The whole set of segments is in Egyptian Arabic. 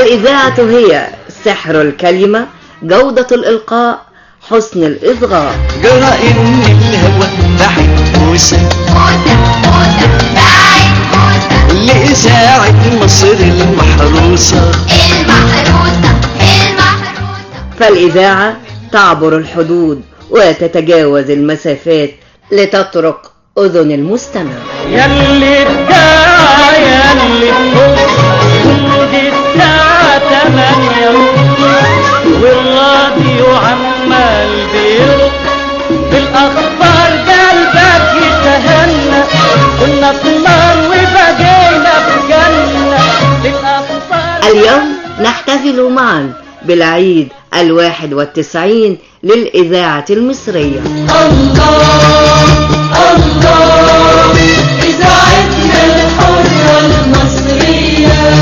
الإذاعة هي سحر الكلمة جودة الإلقاء حسن الإصغاء جرى إن الهوى بعد موسى موسى موسى بعد موسى لإذاعة مصر المحروسة المحروسة المحروسة فالإذاعة تعبر الحدود وتتجاوز المسافات لتطرق أذن المستمع ياللي بتاع ياللي بفوق ودي الساعة تمانية والراديو عمال بيرق بالأخبار قلبك يتهنى كنا في نار وبقينا في جنة بالأخبار اليوم نحتفل معا بالعيد الواحد والتسعين للإذاعة المصرية الله الله إذاعتنا الحرة المصرية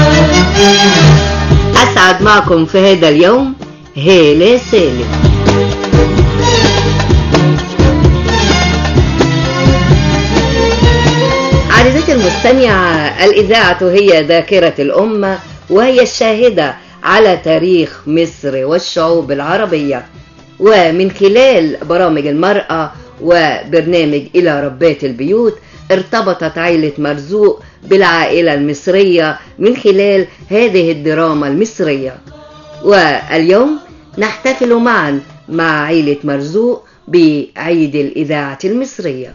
أسعد معكم في هذا اليوم هالة سالم عزيزتي المستمعة الإذاعة هي ذاكرة الأمة وهي الشاهدة على تاريخ مصر والشعوب العربية ومن خلال برامج المرأة وبرنامج إلى ربات البيوت ارتبطت عائلة مرزوق بالعائلة المصرية من خلال هذه الدراما المصرية واليوم نحتفل معا مع عائلة مرزوق بعيد الإذاعة المصرية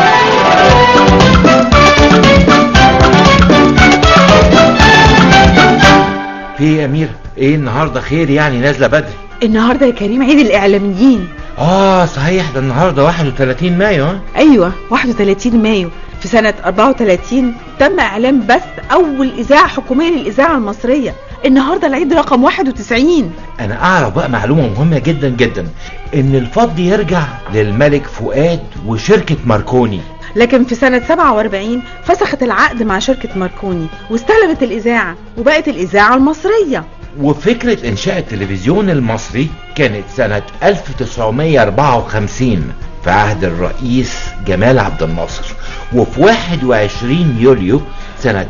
في ايه يا أميرة؟ ايه النهارده خير يعني نازلة بدري؟ النهارده يا كريم عيد الاعلاميين اه صحيح ده النهارده 31 مايو ها؟ ايوه 31 مايو في سنة 34 تم اعلان بث اول اذاعة حكومية للاذاعة المصرية النهارده العيد رقم 91 انا اعرف بقى معلومة مهمة جدا جدا ان الفضل يرجع للملك فؤاد وشركة ماركوني لكن في سنة 47 فسخت العقد مع شركة ماركوني واستلمت الإذاعة وبقت الإذاعة المصرية وفكرة انشاء التلفزيون المصري كانت سنة 1954 في عهد الرئيس جمال عبد الناصر وفي 21 يوليو سنة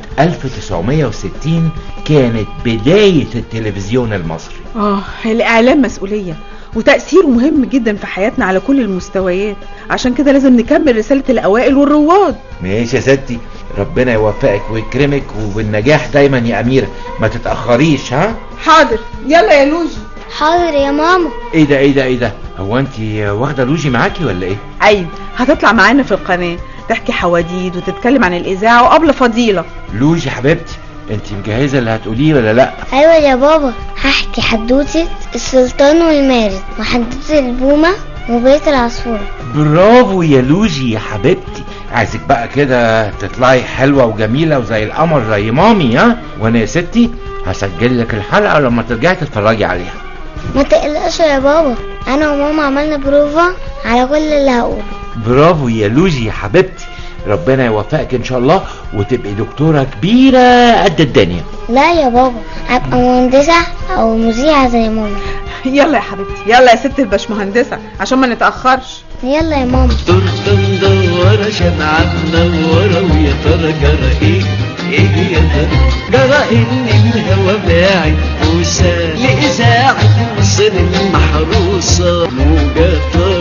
1960 كانت بداية التلفزيون المصري آه الإعلام مسؤولية وتأثيره مهم جدا في حياتنا على كل المستويات عشان كده لازم نكمل رسالة الأوائل والرواد ماشي يا ستي ربنا يوفقك ويكرمك وبالنجاح دايما يا أميرة ما تتأخريش ها حاضر يلا يا لوجي حاضر يا ماما ايه ده ايه ده ايه ده هو انت واخدة لوجي معاكي ولا ايه أيوة هتطلع معانا في القناة تحكي حواديت وتتكلم عن الإذاعة وقبل فضيلة لوجي حبيبتي انت مجهزة اللي هتقوليه ولا لا ايوه يا بابا هحكي حدوتة السلطان والمارد وحدوتة البومة وبيت العصفورة برافو يا لوجي يا حبيبتي عايزك بقى كده تطلعي حلوة وجميلة وزي القمر زي مامي ها وانا يا ستي هسجل لك الحلقة لما ترجعي تتفرجي عليها ما تقلقش يا بابا انا وماما عملنا بروفا على كل اللي هقوله برافو يا لوجي يا حبيبتي ربنا يوفقك ان شاء الله وتبقي دكتورة كبيرة قد الدنيا لا يا بابا هبقى مهندسة او مذيعة زي ماما يلا يا حبيبتي يلا يا ست الباشمهندسة عشان ما نتأخرش يلا يا ماما تورته مدورة شمعة منورة ويا ترى جرى ايه ايه يا ترى جرى ان الهوى باعت موسى لإذاعة مصر المحروسة موجة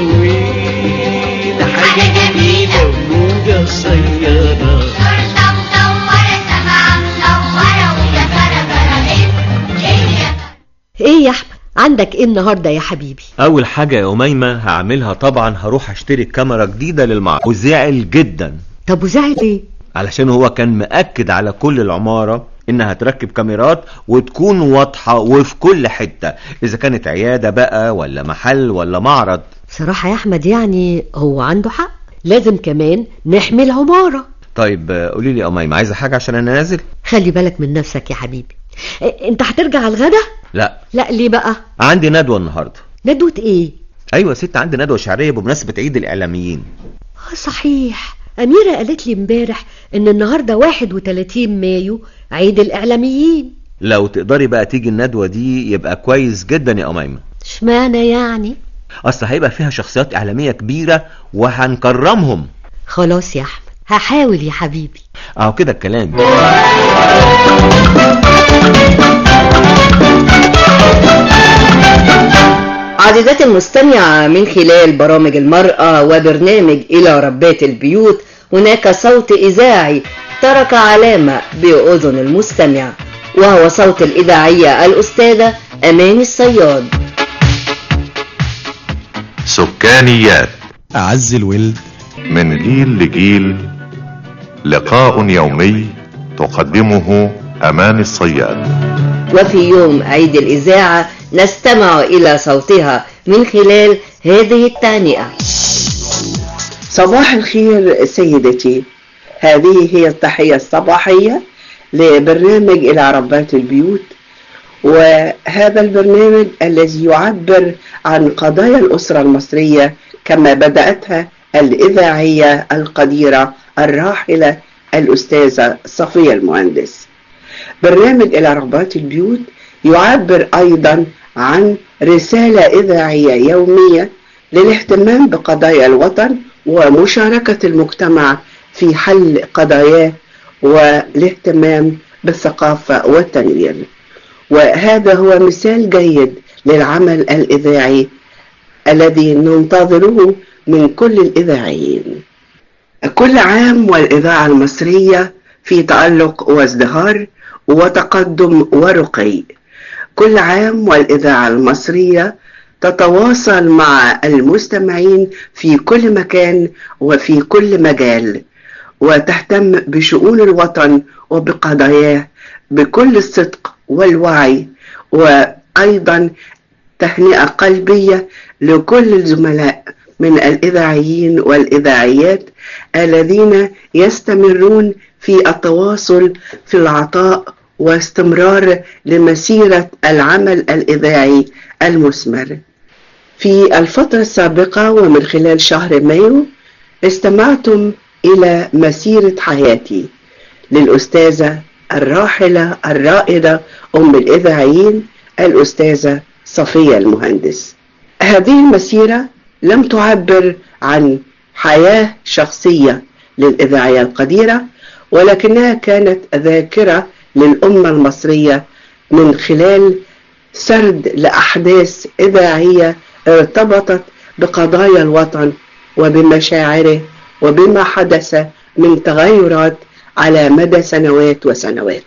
طويلة حاجة جميلة وموجة قصيرة تورتة مدورة سمعة منورة ويا ترى جرى ايه ايه يا ترى ايه يا احمد عندك ايه النهارده يا حبيبي اول حاجه يا اميمه هعملها طبعا هروح اشتري كاميرا جديده للمعرض وزعل جدا طب وزعل ايه علشان هو كان مأكد على كل العماره انها تركب كاميرات وتكون واضحه وفي كل حته اذا كانت عياده بقى ولا محل ولا معرض بصراحه يا احمد يعني هو عنده حق لازم كمان نحمي العماره طيب آه، قولي لي يا اميمه عايزه حاجه عشان انا نازل خلي بالك من نفسك يا حبيبي إيه، انت هترجع على الغدا لا لا ليه بقى عندي ندوه النهارده ندوه ايه ايوه يا ست عندي ندوه شعريه بمناسبه عيد الاعلاميين اه صحيح أميرة قالت لي امبارح إن النهاردة 31 مايو عيد الإعلاميين لو تقدري بقى تيجي الندوه دي يبقى كويس جدا يا اميمه اشمعنى يعني اصل هيبقى فيها شخصيات اعلاميه كبيره وهنكرمهم خلاص يا أحمد هحاول يا حبيبي اهو كده الكلام عزيزاتي المستمعة من خلال برامج المرأة وبرنامج إلى ربات البيوت هناك صوت إذاعي ترك علامة بأذن المستمع وهو صوت الإذاعية الأستاذة أماني الصياد سكانيات أعز الولد من جيل لجيل لقاء يومي تقدمه أمان الصياد وفي يوم عيد الإذاعة نستمع إلى صوتها من خلال هذه التهنئة صباح الخير سيدتي هذه هي التحية الصباحية لبرنامج إلى ربات البيوت وهذا البرنامج الذي يعبر عن قضايا الأسرة المصرية كما بدأتها الإذاعية القديرة الراحلة الأستاذة صفية المهندس برنامج إلى ربات البيوت يعبر أيضا عن رسالة إذاعية يومية للاهتمام بقضايا الوطن ومشاركة المجتمع في حل قضاياه والاهتمام بالثقافة والتنوير وهذا هو مثال جيد للعمل الإذاعي الذي ننتظره من كل الإذاعيين كل عام والإذاعة المصرية في تألق وازدهار وتقدم ورقي كل عام والإذاعة المصرية تتواصل مع المستمعين في كل مكان وفي كل مجال وتهتم بشؤون الوطن وبقضاياه بكل الصدق والوعي وأيضا تهنئة قلبية لكل الزملاء من الإذاعيين والإذاعيات الذين يستمرون في التواصل في العطاء واستمرار لمسيرة العمل الإذاعي المثمر في الفترة السابقة ومن خلال شهر مايو استمعتم إلى مسيرة حياتي للأستاذة الراحلة الرائدة أم الإذاعيين الأستاذة صفية المهندس هذه المسيرة لم تعبر عن حياة شخصية للإذاعية القديرة ولكنها كانت ذاكرة للأمة المصرية من خلال سرد لأحداث إذاعية ارتبطت بقضايا الوطن وبمشاعره وبما حدث من تغيرات على مدى سنوات وسنوات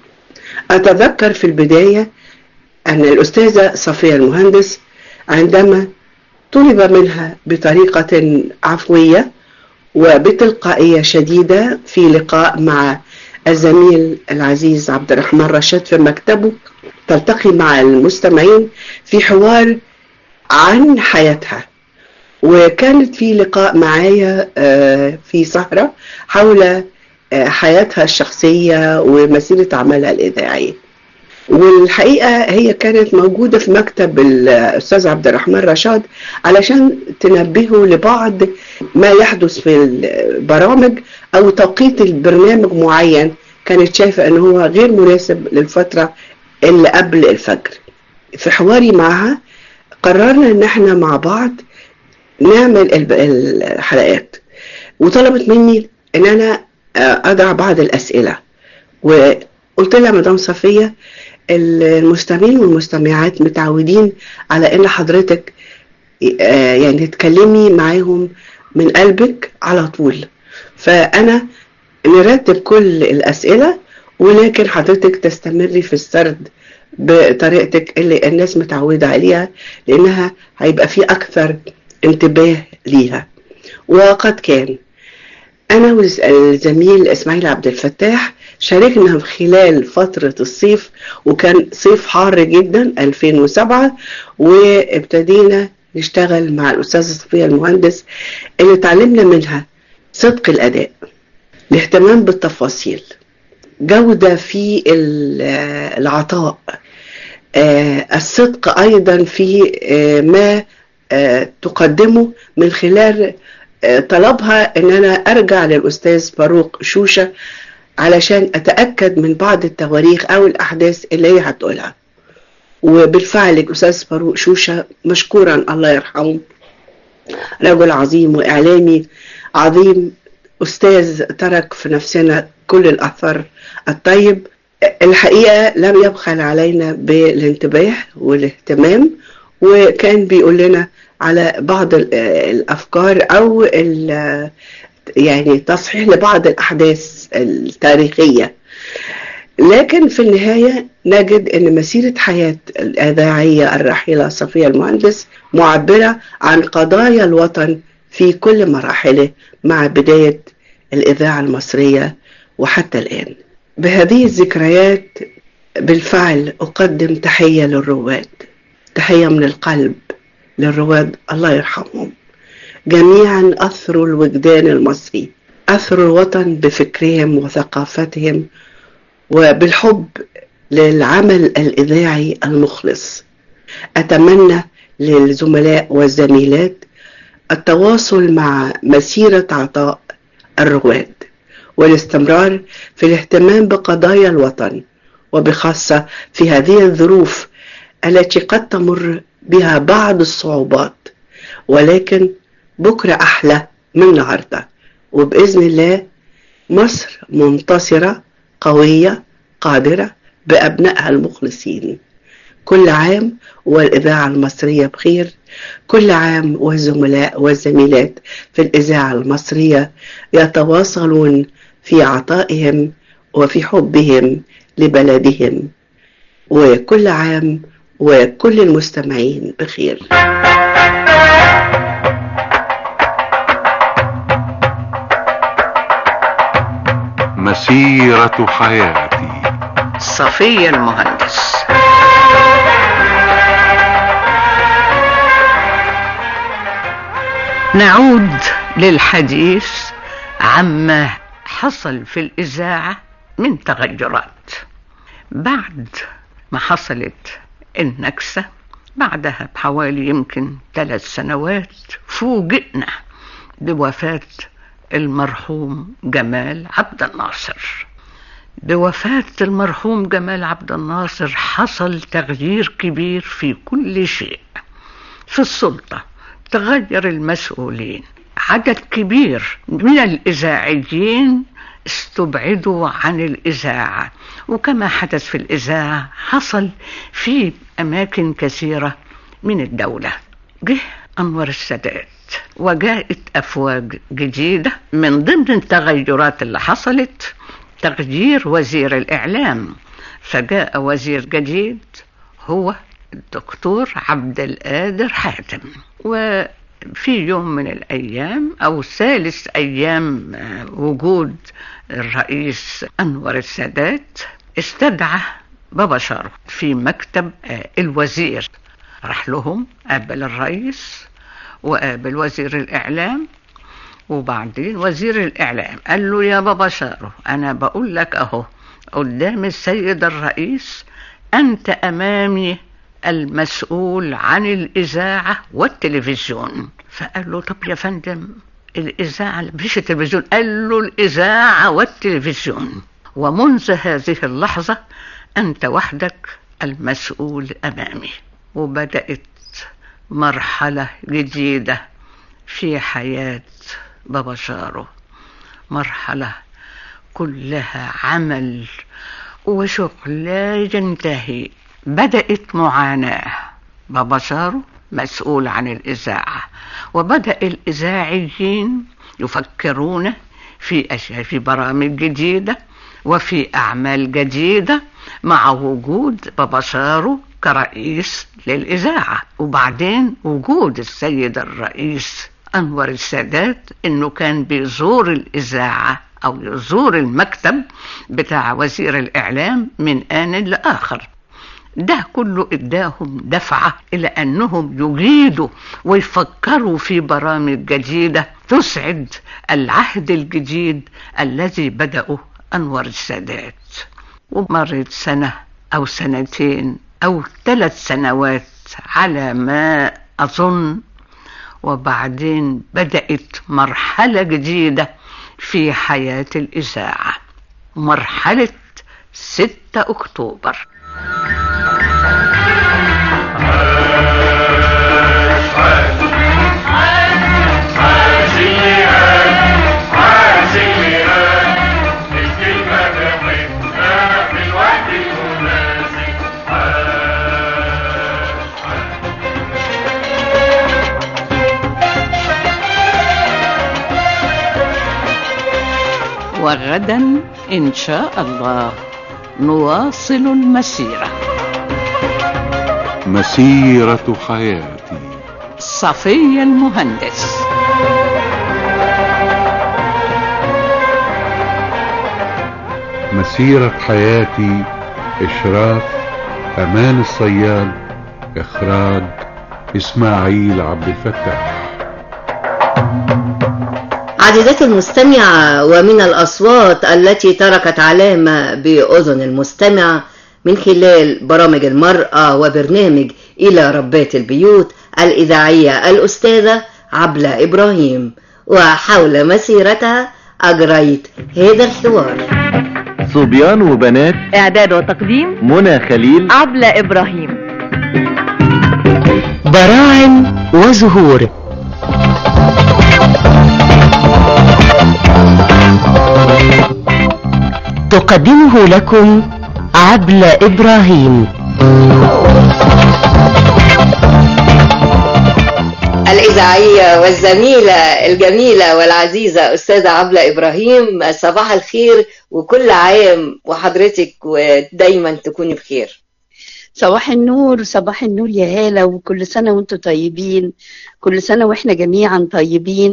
أتذكر في البداية أن الأستاذة صفية المهندس عندما طلب منها بطريقة عفوية وبتلقائية شديدة في لقاء مع الزميل العزيز عبد الرحمن رشاد في مكتبه تلتقي مع المستمعين في حوار عن حياتها وكانت في لقاء معايا في سهرة حول حياتها الشخصية ومسيرة عملها الإذاعية والحقيقة هي كانت موجودة في مكتب الأستاذ عبد الرحمن رشاد علشان تنبهه لبعض ما يحدث في البرامج أو توقيت البرنامج معين كانت شايفة أنه هو غير مناسب للفترة اللي قبل الفجر في حواري معها قررنا ان احنا مع بعض نعمل الحلقات وطلبت مني ان انا اضع بعض الاسئله وقلت لها مدام صفيه المستمعين والمستمعات متعودين على ان حضرتك يعني تتكلمي معاهم من قلبك على طول فانا نرتب كل الاسئله ولكن حضرتك تستمري في السرد بطريقتك اللي الناس متعودة عليها لأنها هيبقى في أكثر انتباه ليها وقد كان أنا والزميل إسماعيل عبد الفتاح شاركنا خلال فترة الصيف وكان صيف حار جدا 2007 وابتدينا نشتغل مع الأستاذة صفية المهندس اللي تعلمنا منها صدق الأداء الاهتمام بالتفاصيل جودة في العطاء الصدق أيضا في ما تقدمه من خلال طلبها ان انا ارجع للاستاذ فاروق شوشة علشان اتأكد من بعض التواريخ او الاحداث اللي هي هتقولها وبالفعل الاستاذ فاروق شوشة مشكورا الله يرحمه رجل عظيم واعلامي عظيم استاذ ترك في نفسنا كل الاثر الطيب الحقيقة لم يبخل علينا بالانتباه والاهتمام وكان بيقول لنا على بعض ال- الأفكار أو ال- يعني تصحيح لبعض الأحداث التاريخية لكن في النهاية نجد أن مسيرة حياة الإذاعية الراحلة صفية المهندس معبرة عن قضايا الوطن في كل مراحله مع بداية الإذاعة المصرية وحتى الآن بهذه الذكريات بالفعل أقدم تحية للرواد تحية من القلب للرواد الله يرحمهم جميعا أثروا الوجدان المصري أثروا الوطن بفكرهم وثقافتهم وبالحب للعمل الإذاعي المخلص أتمنى للزملاء والزميلات التواصل مع مسيرة عطاء الرواد والاستمرار في الاهتمام بقضايا الوطن وبخاصة في هذه الظروف التي قد تمر بها بعض الصعوبات ولكن بكرة أحلى من النهاردة وبإذن الله مصر منتصرة قوية قادرة بأبنائها المخلصين كل عام والإذاعة المصرية بخير كل عام والزملاء والزميلات في الإذاعة المصرية يتواصلون في عطائهم وفي حبهم لبلدهم وكل عام وكل المستمعين بخير مسيرة حياتي صفية المهندس نعود للحديث عما حصل في الإذاعة من تغيرات بعد ما حصلت النكسة بعدها بحوالي يمكن ثلاث سنوات فوجئنا بوفاة المرحوم جمال عبد الناصر بوفاة المرحوم جمال عبد الناصر حصل تغيير كبير في كل شيء في السلطة تغير المسؤولين عدد كبير من الإذاعيين استبعدوا عن الإذاعة وكما حدث في الإذاعة حصل في أماكن كثيرة من الدولة جه أنور السادات وجاءت أفواج جديدة من ضمن التغيرات اللي حصلت تغيير وزير الإعلام فجاء وزير جديد هو الدكتور عبد القادر حاتم وفي يوم من الأيام أو ثالث أيام وجود الرئيس أنور السادات استدعى بابا شارو في مكتب الوزير راح لهم قابل الرئيس وقابل وزير الإعلام وبعدين وزير الإعلام قال له يا بابا شارو أنا بقول لك أهو قدام السيد الرئيس أنت أمامي المسؤول عن الإذاعة والتلفزيون فقال له طب يا فندم الإذاعة مفيش التلفزيون قال له الإذاعة والتلفزيون ومنذ هذه اللحظة أنت وحدك المسؤول أمامي وبدأت مرحلة جديدة في حياة بابا شارو مرحلة كلها عمل وشغل لا ينتهي بدأت معاناة بابا شارو مسؤول عن الإذاعة وبدأ الإذاعيين يفكرون في أشياء في برامج جديدة وفي أعمال جديدة مع وجود بابا شارو كرئيس للإذاعة وبعدين وجود السيد الرئيس أنور السادات إنه كان بيزور الإذاعة أو يزور المكتب بتاع وزير الإعلام من آن لآخر ده كله اداهم دفعة إلى أنهم يجيدوا ويفكروا في برامج جديدة تسعد العهد الجديد الذي بدأه أنور السادات ومرت سنة أو سنتين أو ثلاث سنوات على ما أظن وبعدين بدأت مرحلة جديدة في حياة الإذاعة مرحلة 6 أكتوبر وغدا إن شاء الله نواصل المسيرة مسيرة حياتي صفي المهندس مسيرة حياتي إشراف أمان الصياد إخراج إسماعيل عبد الفتاح عزيزتي المستمعة ومن الأصوات التي تركت علامة بأذن المستمع من خلال برامج المرأة وبرنامج إلى ربات البيوت الإذاعية الأستاذة عبلة إبراهيم وحول مسيرتها أجريت هذا الحوار صبيان وبنات إعداد وتقديم منى خليل عبلة إبراهيم براعم وزهور تقدمه لكم عبلة إبراهيم الإذاعية والزميلة الجميلة والعزيزة أستاذة عبلة إبراهيم صباح الخير وكل عام وحضرتك ودايما تكوني بخير صباح النور صباح النور يا هالة وكل سنة وانتم طيبين كل سنة واحنا جميعا طيبين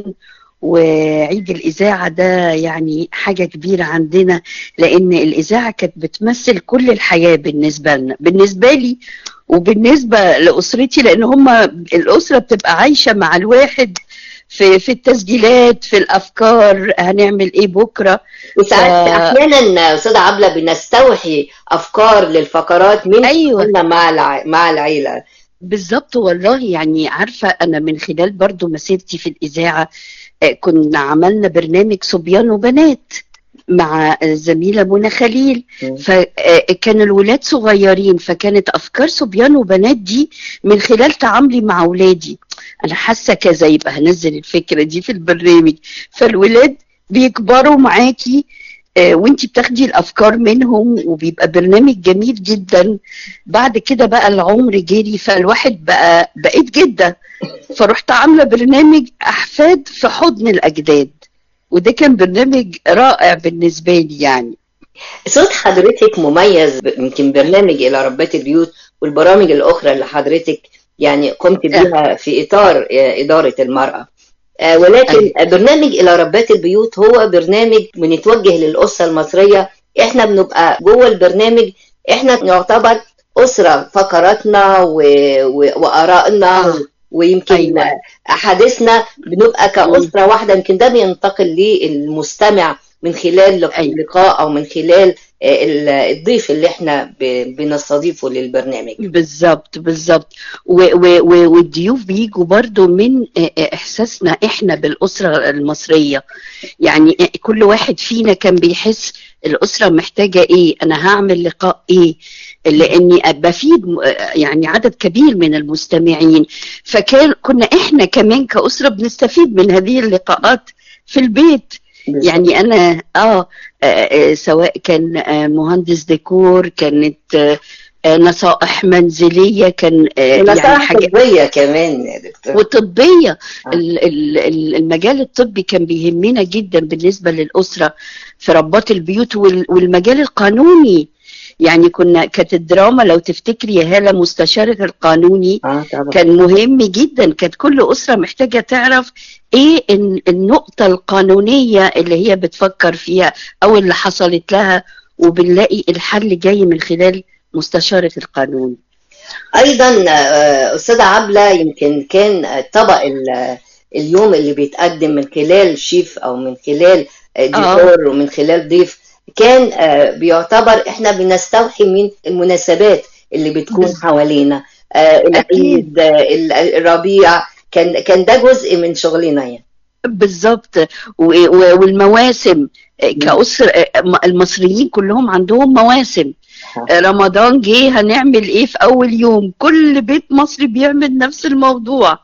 وعيد الإذاعة ده يعني حاجة كبيرة عندنا لأن الإذاعة كانت بتمثل كل الحياة بالنسبة لنا بالنسبة لي وبالنسبة لأسرتي لأن هما الأسرة بتبقى عايشة مع الواحد في في التسجيلات في الأفكار هنعمل إيه بكرة وساعات ف- أحيانا أستاذة عبلة بنستوحي أفكار للفقرات من أيوة. كنا مع الع... مع العيلة بالظبط والله يعني عارفة أنا من خلال برضو مسيرتي في الإذاعة آه، كنا عملنا برنامج صبيان وبنات مع الزميلة منى خليل فكان الولاد صغيرين فكانت أفكار صبيان وبنات دي من خلال تعاملي مع أولادي أنا حاسة كذا يبقى هنزل الفكرة دي في البرنامج فالولاد بيكبروا معاكي آه، وانتي بتاخدي الافكار منهم وبيبقى برنامج جميل جدا بعد كده بقى العمر جري فالواحد بقى بقيت جده فرحت عامله برنامج احفاد في حضن الاجداد وده كان برنامج رائع بالنسبه لي يعني صوت حضرتك مميز ب- يمكن برنامج إلى ربات البيوت والبرامج الأخرى اللي حضرتك يعني قمت بيها في إطار آه، إدارة المرأة آه، ولكن برنامج إلى ربات البيوت هو برنامج بنتوجه للأسرة المصرية إحنا بنبقى جوه البرنامج إحنا نعتبر أسرة فقراتنا و... و... وآرائنا ويمكن أيوة. أحاديثنا بنبقى كأسرة واحدة يمكن ده بينتقل للمستمع من خلال لق- لقاء أو من خلال آه، ال- الضيف اللي إحنا ب... بنستضيفه للبرنامج بالظبط بالظبط و- و- و- والضيوف بيجوا برضو من آه، آه، احساسنا احنا بالاسره المصريه يعني آه، كل واحد فينا كان بيحس الاسره محتاجه ايه انا هعمل لقاء ايه لاني بفيد م- آه، يعني عدد كبير من المستمعين فكان كنا احنا كمان كاسره بنستفيد من هذه اللقاءات في البيت يعني انا اه آه، آه، سواء كان آه، مهندس ديكور كانت آه، آه، نصائح منزليه كان آه، يعني ونصائح حاجة طبية كمان يا دكتور وطبيه ال- ال- ال- المجال الطبي كان بيهمنا جدا بالنسبه للاسره في ربات البيوت وال- والمجال القانوني يعني كنا كانت الدراما لو تفتكري يا هاله مستشارة القانوني كان مهم جدا كانت كل أسرة محتاجة تعرف ايه الن- النقطة القانونية اللي هي بتفكر فيها او اللي حصلت لها وبنلاقي الحل جاي من خلال مستشارة القانون ايضا آه، استاذه عبله يمكن كان طبق ال- اليوم اللي بيتقدم من خلال شيف او من خلال آه، ديكور ومن خلال ضيف كان آه، بيعتبر احنا بنستوحي من المناسبات اللي بتكون حوالينا آه، العيد آه، ال- الربيع كان كان ده جزء من شغلنا يعني بالظبط و- و- والمواسم كأسر المصريين كلهم عندهم مواسم رمضان جه هنعمل ايه في اول يوم كل بيت مصري بيعمل نفس الموضوع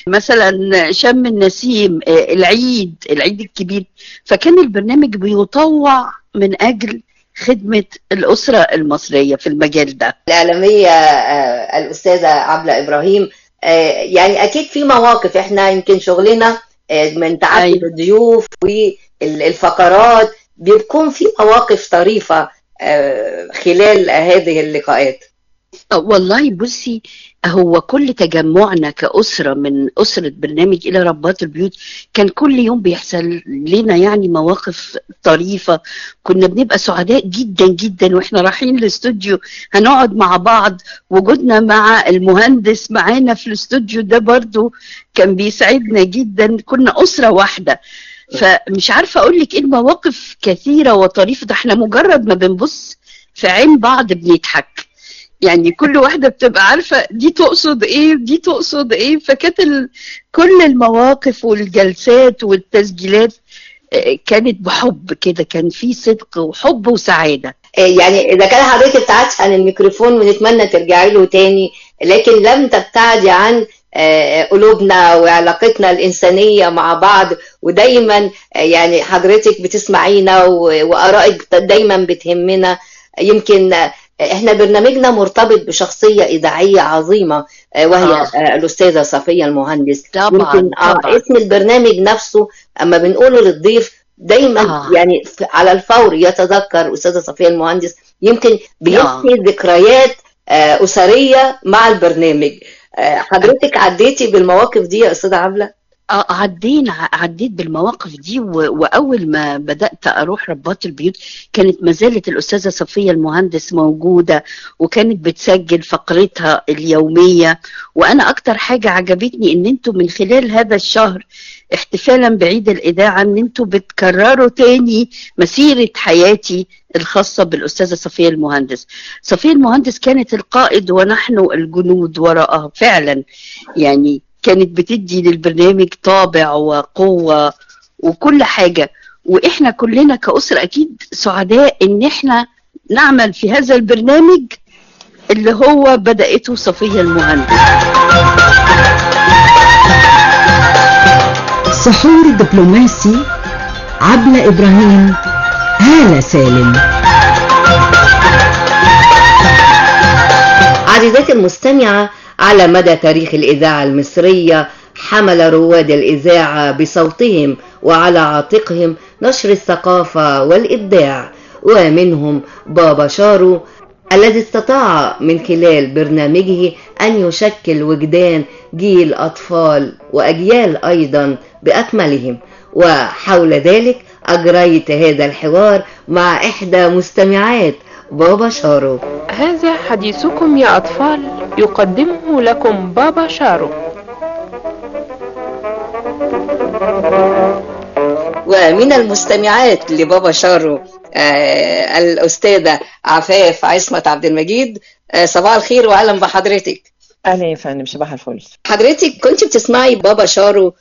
مثلا شم النسيم العيد العيد الكبير فكان البرنامج بيطوع من اجل خدمة الأسرة المصرية في المجال ده الإعلامية آه، الأستاذة عبلة إبراهيم آه، يعني أكيد في مواقف إحنا يمكن شغلنا آه، من تعدد الضيوف والفقرات بيكون في مواقف طريفة آه، خلال هذه اللقاءات آه، والله بصي هو كل تجمعنا كأسرة من أسرة برنامج إلى ربات البيوت كان كل يوم بيحصل لنا يعني مواقف طريفة كنا بنبقى سعداء جدا جدا وإحنا رايحين الاستوديو هنقعد مع بعض وجودنا مع المهندس معانا في الاستوديو ده برضو كان بيسعدنا جدا كنا أسرة واحدة فمش عارفة أقول لك إيه المواقف كثيرة وطريفة ده إحنا مجرد ما بنبص في عين بعض بنضحك يعني كل واحدة بتبقى عارفة دي تقصد ايه دي تقصد ايه فكانت ال... كل المواقف والجلسات والتسجيلات آه، كانت بحب كده كان في صدق وحب وسعادة آه، يعني إذا كان حضرتك ابتعدت عن الميكروفون ونتمنى ترجعي له تاني لكن لم تبتعدي عن آه، قلوبنا وعلاقتنا الإنسانية مع بعض ودايما آه، يعني حضرتك بتسمعينا و- وآرائك دايما بتهمنا يمكن آه، احنا برنامجنا مرتبط بشخصية إذاعية عظيمة آه، وهي آه. آه، الأستاذة صفية المهندس طبعاً، يمكن آه طبعاً. اسم البرنامج نفسه أما بنقوله للضيف دايما آه. يعني في- على الفور يتذكر أستاذة صفية المهندس يمكن بيحكي ذكريات آه، أسرية مع البرنامج آه، حضرتك عديتي بالمواقف دي يا أستاذة عبلة؟ اه عدينا عديت بالمواقف دي و... واول ما بدات اروح رباط البيوت كانت ما زالت الاستاذه صفيه المهندس موجوده وكانت بتسجل فقرتها اليوميه وانا اكتر حاجه عجبتني ان انتوا من خلال هذا الشهر احتفالا بعيد الاذاعه ان انتوا بتكرروا تاني مسيره حياتي الخاصه بالاستاذه صفيه المهندس صفيه المهندس كانت القائد ونحن الجنود وراءها فعلا يعني كانت بتدي للبرنامج طابع وقوة وكل حاجة وإحنا كلنا كأسرة أكيد سعداء إن إحنا نعمل في هذا البرنامج اللي هو بدأته صفية المهندس سحور الدبلوماسي عبلة إبراهيم هالة سالم عزيزاتي المستمعة على مدى تاريخ الإذاعة المصرية حمل رواد الإذاعة بصوتهم وعلى عاتقهم نشر الثقافة والإبداع ومنهم بابا شارو الذي استطاع من خلال برنامجه أن يشكل وجدان جيل أطفال وأجيال أيضا بأكملهم وحول ذلك أجريت هذا الحوار مع إحدى مستمعات بابا شارو هذا حديثكم يا أطفال يقدمه لكم بابا شارو ومن المستمعات لبابا شارو آه الأستاذة عفاف عصمت عبد المجيد آه صباح الخير وأهلا بحضرتك اهلا يا فندم صباح الفل حضرتك كنت بتسمعي بابا شارو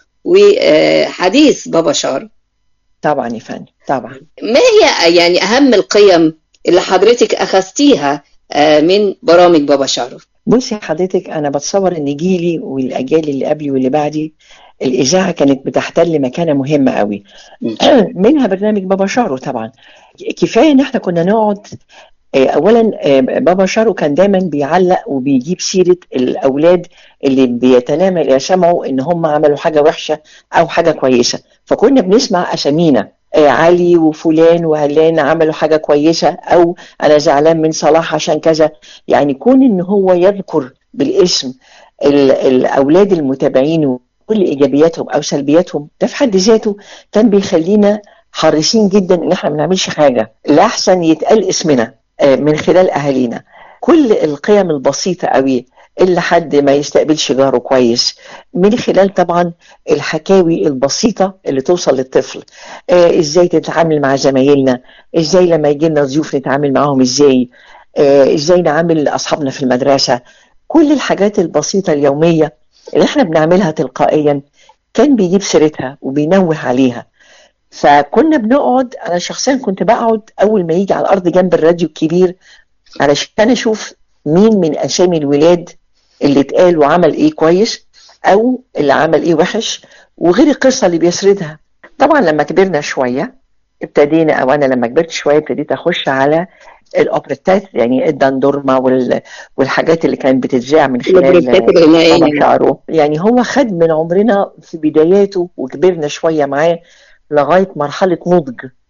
وحديث بابا شارو طبعا يا فندم طبعا ما هي يعني أهم القيم اللي حضرتك أخذتيها آه من برامج بابا شارو بصي حضرتك انا بتصور ان جيلي والاجيال اللي قبلي واللي بعدي الاذاعه كانت بتحتل مكانه مهمه قوي منها برنامج بابا شارو طبعا كفايه ان احنا كنا نقعد آه، اولا آه، بابا شارو كان دايما بيعلق وبيجيب سيره الاولاد اللي بيتنامى يسمعوا ان هم عملوا حاجه وحشه او حاجه كويسه فكنا بنسمع اسامينا آه، علي وفلان وهلان عملوا حاجه كويسه او انا زعلان من صلاح عشان كذا يعني كون ان هو يذكر بالاسم ال- الاولاد المتابعين وكل ايجابياتهم او سلبياتهم ده في حد ذاته كان بيخلينا حريصين جدا ان احنا ما نعملش حاجه لا احسن يتقال اسمنا آه، من خلال اهالينا كل القيم البسيطه قوي اللي حد ما يستقبلش جاره كويس من خلال طبعا الحكاوي البسيطه اللي توصل للطفل آه ازاي تتعامل مع زمايلنا ازاي لما يجي لنا ضيوف نتعامل معاهم ازاي آه ازاي نعامل اصحابنا في المدرسه كل الحاجات البسيطه اليوميه اللي احنا بنعملها تلقائيا كان بيجيب سيرتها وبينوه عليها فكنا بنقعد انا شخصيا كنت بقعد اول ما يجي على الارض جنب الراديو الكبير علشان اشوف مين من اسامي الولاد اللي اتقال وعمل ايه كويس او اللي عمل ايه وحش وغير القصه اللي بيسردها طبعا لما كبرنا شويه ابتدينا او انا لما كبرت شويه ابتديت اخش على الاوبريتات يعني الدندورما وال... والحاجات اللي كانت بتتذاع من خلال الأوبريتات الغنائية. بابا شعره يعني هو خد من عمرنا في بداياته وكبرنا شويه معاه لغايه مرحله نضج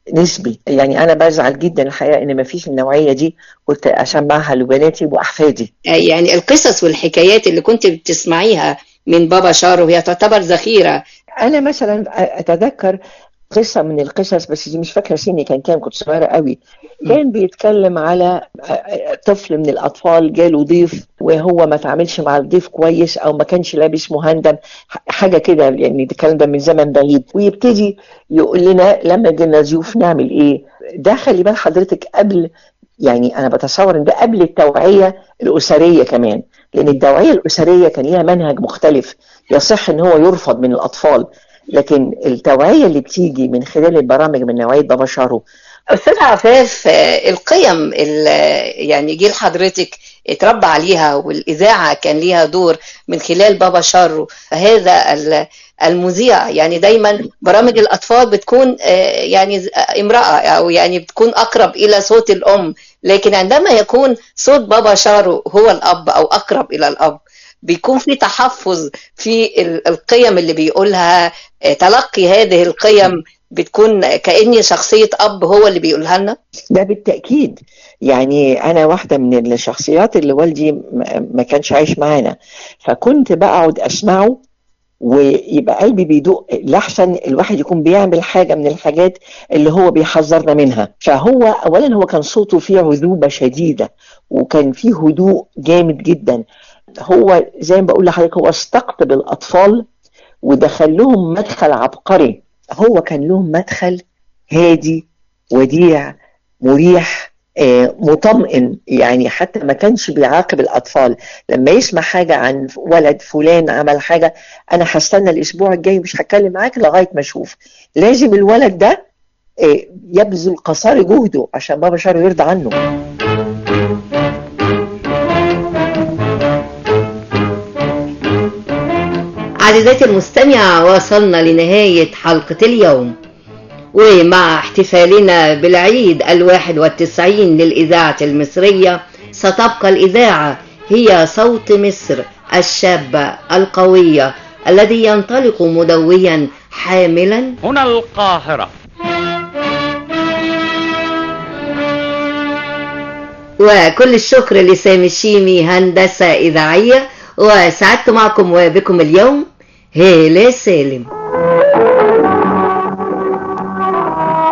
نسبي يعني انا بزعل جدا الحقيقه ان ما فيش النوعيه دي كنت اسمعها لبناتي واحفادي يعني القصص والحكايات اللي كنت بتسمعيها من بابا شارو هي تعتبر ذخيرة انا مثلا اتذكر قصه من القصص بس دي مش فاكره سني كان كام كنت صغيره قوي كان بيتكلم على طفل من الاطفال جاله ضيف وهو ما تعاملش مع الضيف كويس او ما كانش لابس مهندم حاجه كده يعني الكلام ده من زمن بعيد ويبتدي يقول لنا لما جينا ضيوف نعمل ايه ده خلي بال حضرتك قبل يعني انا بتصور ان ده قبل التوعيه الاسريه كمان لان التوعيه الاسريه كان ليها منهج مختلف يصح ان هو يرفض من الاطفال لكن التوعيه اللي بتيجي من خلال البرامج من نوعيه بابا شارو أستاذ عفاف آه، القيم اللي يعني جيل حضرتك اتربى عليها والإذاعة كان ليها دور من خلال بابا شارو هذا ال- المذيع يعني دايما برامج الأطفال بتكون آه، يعني ز- امرأة أو يعني بتكون أقرب إلى صوت الأم لكن عندما يكون صوت بابا شارو هو الأب أو أقرب إلى الأب بيكون في تحفظ في ال- القيم اللي بيقولها آه، تلقي هذه القيم بتكون كأني شخصية أب هو اللي بيقولها لنا ده بالتأكيد يعني أنا واحدة من الشخصيات اللي والدي م- ما كانش عايش معانا فكنت بقعد أسمعه ويبقى قلبي بيدق لحسن الواحد يكون بيعمل حاجة من الحاجات اللي هو بيحذرنا منها فهو أولا هو كان صوته فيه عذوبة شديدة وكان فيه هدوء جامد جدا هو زي ما بقول لحضرتك هو استقطب الأطفال ودخل لهم مدخل عبقري هو كان لهم مدخل هادي وديع مريح آه، مطمئن يعني حتى ما كانش بيعاقب الأطفال لما يسمع حاجة عن ولد فلان عمل حاجة أنا هستنى الأسبوع الجاي مش هتكلم معاك لغاية ما أشوف لازم الولد ده آه، يبذل قصارى جهده عشان بابا شارو يرضى عنه عزيزاتي المستمعة وصلنا لنهاية حلقة اليوم ومع احتفالنا بالعيد الواحد والتسعين للإذاعة المصرية ستبقى الإذاعة هي صوت مصر الشابة القوية الذي ينطلق مدويا حاملا هنا القاهرة وكل الشكر لسامي الشيمي هندسة إذاعية وسعدت معكم وبكم اليوم هيلة سالم